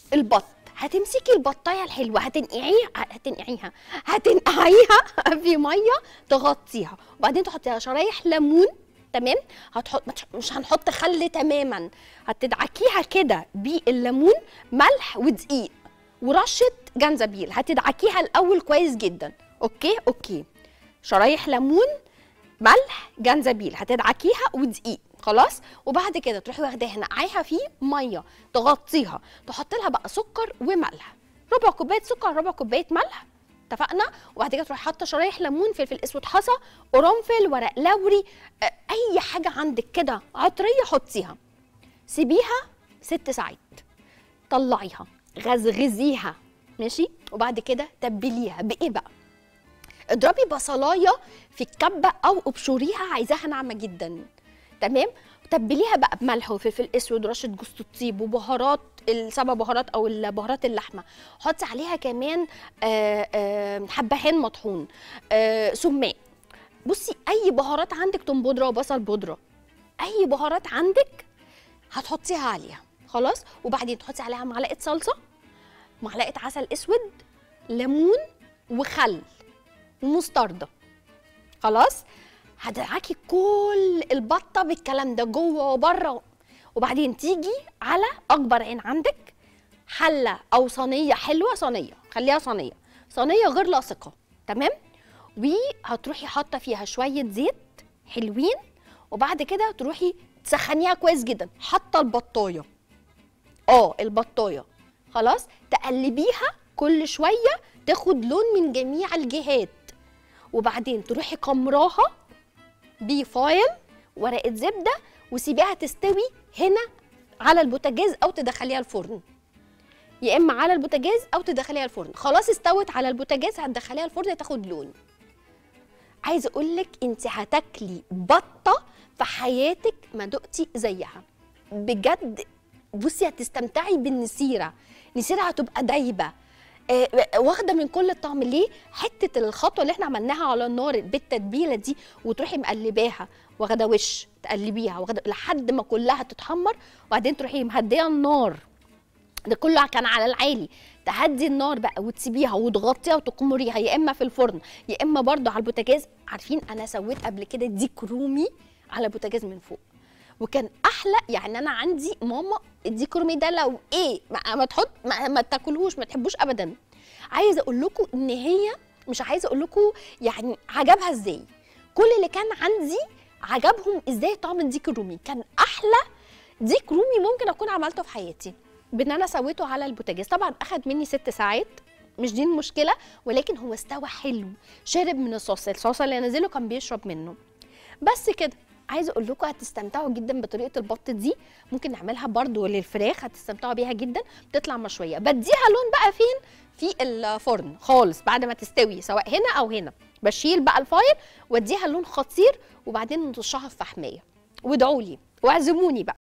البط هتمسكي البطايه الحلوه هتنقعيها هتنقعيها هتنقعيها في ميه تغطيها وبعدين تحطيها شرايح ليمون تمام هتحط مش- مش هنحط خل تماما هتدعكيها كده بالليمون ملح ودقيق ورشه جنزبيل هتدعكيها الاول كويس جدا اوكي اوكي شرايح ليمون ملح جنزبيل هتدعكيها ودقيق خلاص وبعد كده تروحي واخداها نقعيها فيه ميه تغطيها تحط لها بقى سكر وملح ربع كوبايه سكر ربع كوبايه ملح اتفقنا وبعد كده تروحي حاطه شرايح ليمون فلفل اسود حصى قرنفل ورق لوري آه، اي حاجه عندك كده عطريه حطيها سيبيها ست ساعات طلعيها غزغزيها ماشي وبعد كده تبليها بايه بقى اضربي بصلايه في الكبه او ابشريها عايزاها ناعمه جدا تمام تبليها بقى بملح وفلفل اسود ورشه جوز الطيب وبهارات السبع بهارات او البهارات اللحمه حطي عليها كمان آه، آه، حبهان مطحون آه، سماق بصي اي بهارات عندك توم بودره وبصل بودره اي بهارات عندك هتحطيها عليها خلاص وبعدين تحطي عليها معلقه صلصه معلقه عسل اسود ليمون وخل ومستردة خلاص هدعكي كل البطه بالكلام ده جوه وبره وبعدين تيجي على اكبر عين عندك حله او صينيه حلوه صينيه خليها صينيه صينيه غير لاصقه تمام وهتروحي حاطه فيها شويه زيت حلوين وبعد كده تروحي تسخنيها كويس جدا حاطه البطايه اه البطايه خلاص تقلبيها كل شويه تاخد لون من جميع الجهات وبعدين تروحي قمراها بفايل ورقه زبده وسيبيها تستوي هنا على البوتاجاز او تدخليها الفرن يا اما على البوتاجاز او تدخليها الفرن خلاص استوت على البوتاجاز هتدخليها الفرن تاخد لون عايزه اقول لك انت هتاكلي بطه في حياتك ما دقتي زيها بجد بصي هتستمتعي بالنسيره نسيره هتبقى دايبه آه، واخده من كل الطعم ليه حته الخطوه اللي احنا عملناها على النار بالتتبيله دي وتروحي مقلباها واخده وش تقلبيها واخده لحد ما كلها تتحمر وبعدين تروحي مهديه النار ده كله كان على العالي تهدي النار بقى وتسيبيها وتغطيها وتقمريها يا اما في الفرن يا اما برضو على البوتاجاز عارفين انا سويت قبل كده ديك رومي على البوتاجاز من فوق وكان احلى يعني انا عندي ماما الديك رومي ده لو ايه ما, ما تحط ما, ما تاكلهوش ما تحبوش ابدا عايزه اقول لكم ان هي مش عايزه اقول لكم يعني عجبها ازاي كل اللي كان عندي عجبهم ازاي طعم الديك الرومي كان احلى ديك رومي ممكن اكون عملته في حياتي بان انا سويته على البوتاجاز طبعا اخد مني ست ساعات مش دي المشكله ولكن هو استوى حلو شرب من الصوص الصوص اللي نزله كان بيشرب منه بس كده عايزه اقول لكم هتستمتعوا جدا بطريقه البط دي ممكن نعملها برضو للفراخ هتستمتعوا بيها جدا بتطلع مشويه بديها لون بقى فين في الفرن خالص بعد ما تستوي سواء هنا او هنا بشيل بقى الفايل واديها لون خطير وبعدين نطشها في فحميه وادعوا لي واعزموني بقى